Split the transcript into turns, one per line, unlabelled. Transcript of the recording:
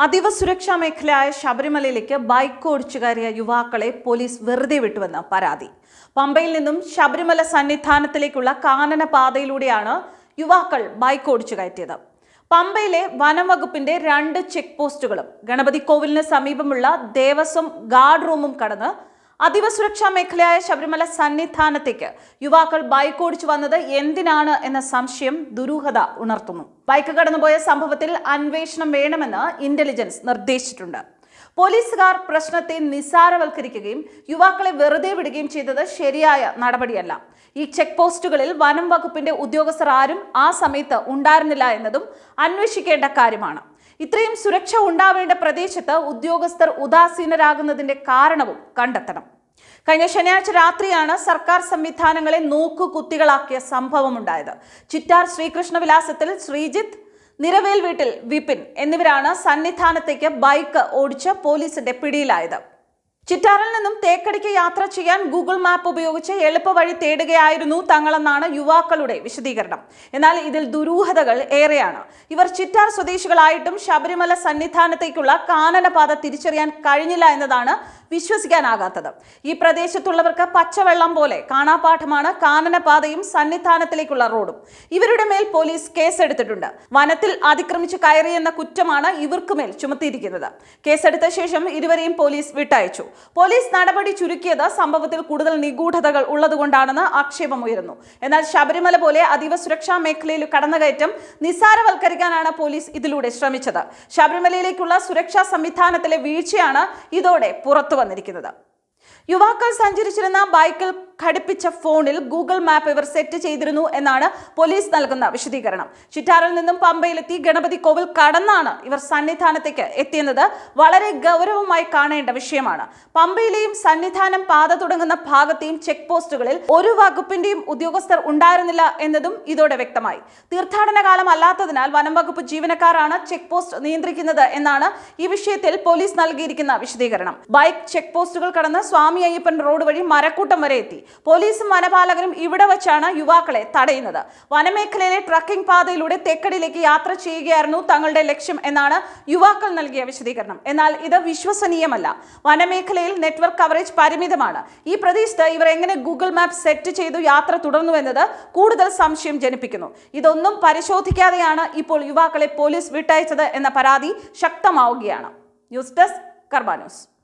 അതീവ സുരക്ഷാ മേഖലയായ ശബരിമലയിലേക്ക് ബൈക്ക് ഓടിച്ചു കയറിയ യുവാക്കളെ പോലീസ് വെറുതെ വിട്ടുവെന്ന് പരാതി പമ്പയിൽ നിന്നും ശബരിമല സന്നിധാനത്തിലേക്കുള്ള കാനന പാതയിലൂടെയാണ് യുവാക്കൾ ബൈക്ക് ഓടിച്ചു കയറ്റിയത് പമ്പയിലെ വനം വകുപ്പിന്റെ രണ്ട് ചെക്ക് പോസ്റ്റുകളും ഗണപതി കോവിലിന് സമീപമുള്ള ദേവസ്വം ഗാർഡ് റൂമും കടന്ന് അതീവ സുരക്ഷാ മേഖലയായ ശബരിമല സന്നിധാനത്തേക്ക് യുവാക്കൾ ബൈക്ക് ഓടിച്ചു വന്നത് എന്തിനാണ് എന്ന സംശയം ദുരൂഹത ഉണർത്തുന്നു ബൈക്ക് കടന്നുപോയ സംഭവത്തിൽ അന്വേഷണം വേണമെന്ന് ഇന്റലിജൻസ് നിർദ്ദേശിച്ചിട്ടുണ്ട് പോലീസുകാർ പ്രശ്നത്തെ നിസ്സാരവൽക്കരിക്കുകയും യുവാക്കളെ വെറുതെ വിടുകയും ചെയ്തത് ശരിയായ നടപടിയല്ല ഈ ചെക്ക് പോസ്റ്റുകളിൽ വനം വകുപ്പിന്റെ ഉദ്യോഗസ്ഥർ ആരും ആ സമയത്ത് ഉണ്ടായിരുന്നില്ല എന്നതും അന്വേഷിക്കേണ്ട കാര്യമാണ് ഇത്രയും സുരക്ഷ ഉണ്ടാവേണ്ട പ്രദേശത്ത് ഉദ്യോഗസ്ഥർ ഉദാസീനരാകുന്നതിന്റെ കാരണവും കണ്ടെത്തണം കഴിഞ്ഞ ശനിയാഴ്ച രാത്രിയാണ് സർക്കാർ സംവിധാനങ്ങളെ നോക്കുകുത്തികളാക്കിയ സംഭവമുണ്ടായത് ചിറ്റാർ ശ്രീകൃഷ്ണവിലാസത്തിൽ ശ്രീജിത്ത് നിരവേൽ വീട്ടിൽ വിപിൻ എന്നിവരാണ് സന്നിധാനത്തേക്ക് ബൈക്ക് ഓടിച്ച് പോലീസിന്റെ പിടിയിലായത് ചിറ്റാറിൽ നിന്നും തേക്കടിക്ക് യാത്ര ചെയ്യാൻ ഗൂഗിൾ മാപ്പ് ഉപയോഗിച്ച് എളുപ്പവഴി തേടുകയായിരുന്നു തങ്ങളെന്നാണ് യുവാക്കളുടെ വിശദീകരണം എന്നാൽ ഇതിൽ ദുരൂഹതകൾ ഏറെയാണ് ഇവർ ചിറ്റാർ സ്വദേശികളായിട്ടും ശബരിമല സന്നിധാനത്തേക്കുള്ള കാനനപാത തിരിച്ചറിയാൻ കഴിഞ്ഞില്ല എന്നതാണ് വിശ്വസിക്കാനാകാത്തത് ഈ പ്രദേശത്തുള്ളവർക്ക് പച്ചവെള്ളം പോലെ കാണാപാഠമാണ് കാനനപാതയും സന്നിധാനത്തിലേക്കുള്ള റോഡും ഇവരുടെ മേൽ പോലീസ് കേസെടുത്തിട്ടുണ്ട് വനത്തിൽ അതിക്രമിച്ച് കയറിയെന്ന കുറ്റമാണ് ഇവർക്കുമേൽ ചുമത്തിയിരിക്കുന്നത് കേസെടുത്ത ശേഷം ഇരുവരെയും പോലീസ് വിട്ടയച്ചു പോലീസ് നടപടി ചുരുക്കിയത് സംഭവത്തിൽ കൂടുതൽ നിഗൂഢതകൾ ഉള്ളതുകൊണ്ടാണെന്ന് ആക്ഷേപമുയരുന്നു എന്നാൽ ശബരിമല പോലെ അതീവ സുരക്ഷാ മേഖലയിൽ കടന്നുകയറ്റം നിസ്സാരവൽക്കരിക്കാനാണ് പോലീസ് ഇതിലൂടെ ശ്രമിച്ചത് ശബരിമലയിലേക്കുള്ള സുരക്ഷാ സംവിധാനത്തിലെ വീഴ്ചയാണ് ഇതോടെ പുറത്തു വന്നിരിക്കുന്നത് യുവാക്കൾ സഞ്ചരിച്ചിരുന്ന ബൈക്കിൽ ഘടിപ്പിച്ച ഫോണിൽ ഗൂഗിൾ മാപ്പ് ഇവർ സെറ്റ് ചെയ്തിരുന്നു എന്നാണ് പോലീസ് നൽകുന്ന വിശദീകരണം ചിറ്റാറിൽ നിന്നും പമ്പയിലെത്തി ഗണപതി കോവിൽ കടന്നാണ് ഇവർ സന്നിധാനത്തേക്ക് എത്തിയെന്നത് വളരെ ഗൗരവമായി കാണേണ്ട വിഷയമാണ് പമ്പയിലെയും സന്നിധാനം പാത തുടങ്ങുന്ന ഭാഗത്തെയും ചെക്ക് പോസ്റ്റുകളിൽ ഒരു വകുപ്പിന്റെയും ഉദ്യോഗസ്ഥർ ഉണ്ടായിരുന്നില്ല എന്നതും ഇതോടെ വ്യക്തമായി തീർത്ഥാടന കാലം അല്ലാത്തതിനാൽ വനം വകുപ്പ് ജീവനക്കാരാണ് ചെക്ക് പോസ്റ്റ് നിയന്ത്രിക്കുന്നത് എന്നാണ് ഈ വിഷയത്തിൽ പോലീസ് നൽകിയിരിക്കുന്ന വിശദീകരണം ബൈക്ക് ചെക്ക് പോസ്റ്റുകൾ കടന്ന് സ്വാമി അയ്യപ്പൻ റോഡ് വഴി മരക്കൂട്ടം വരെ എത്തി പോലീസും വനപാലകരും ഇവിടെ വച്ചാണ് യുവാക്കളെ തടയുന്നത് വനമേഖലയിലെ ട്രക്കിംഗ് പാതയിലൂടെ തെക്കടിലേക്ക് യാത്ര ചെയ്യുകയായിരുന്നു തങ്ങളുടെ ലക്ഷ്യം എന്നാണ് യുവാക്കൾ നൽകിയ വിശദീകരണം എന്നാൽ ഇത് വിശ്വസനീയമല്ല വനമേഖലയിൽ നെറ്റ്വർക്ക് കവറേജ് പരിമിതമാണ് ഈ പ്രദേശത്ത് ഇവർ എങ്ങനെ ഗൂഗിൾ മാപ്പ് സെറ്റ് ചെയ്തു യാത്ര തുടർന്നു എന്നത് കൂടുതൽ സംശയം ജനിപ്പിക്കുന്നു ഇതൊന്നും പരിശോധിക്കാതെയാണ് ഇപ്പോൾ യുവാക്കളെ പോലീസ് വിട്ടയച്ചത് എന്ന പരാതി ശക്തമാവുകയാണ് ന്യൂസ് ഡെസ്ക് കർബാ ന്യൂസ്